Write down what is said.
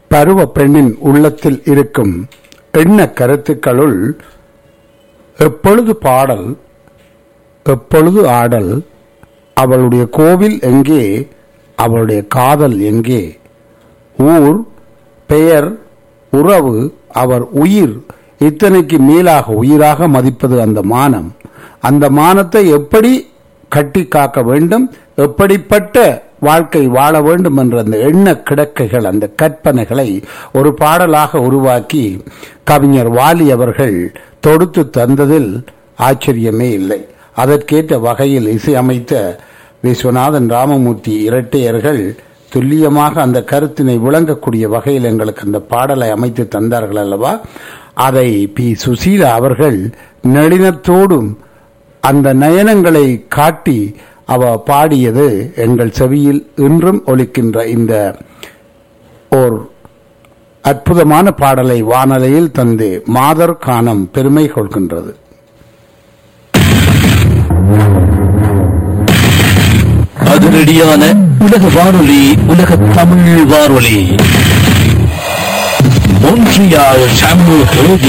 பருவ பெண்ணின் உள்ளத்தில் இருக்கும் எண்ண கருத்துக்களுள் எப்பொழுது பாடல் எப்பொழுது ஆடல் அவளுடைய கோவில் எங்கே அவளுடைய காதல் எங்கே ஊர் பெயர் உறவு அவர் உயிர் இத்தனைக்கு மேலாக உயிராக மதிப்பது அந்த மானம் அந்த மானத்தை எப்படி கட்டி காக்க வேண்டும் எப்படிப்பட்ட வாழ்க்கை வாழ வேண்டும் என்ற அந்த எண்ண கிடக்கைகள் அந்த கற்பனைகளை ஒரு பாடலாக உருவாக்கி கவிஞர் வாலி அவர்கள் தொடுத்து தந்ததில் ஆச்சரியமே இல்லை அதற்கேற்ற வகையில் இசையமைத்த விஸ்வநாதன் ராமமூர்த்தி இரட்டையர்கள் துல்லியமாக அந்த கருத்தினை விளங்கக்கூடிய வகையில் எங்களுக்கு அந்த பாடலை அமைத்து தந்தார்கள் அல்லவா அதை பி சுசீலா அவர்கள் நளினத்தோடும் அந்த நயனங்களை காட்டி அவ பாடியது எங்கள் செவியில் இன்றும் ஒலிக்கின்ற இந்த ஓர் அற்புதமான பாடலை வானலையில் தந்து மாதர் கானம் பெருமை கொள்கின்றது அதிரடியான உலக வானொலி உலக தமிழ் வானொலி மொன்றியால் தமிழ்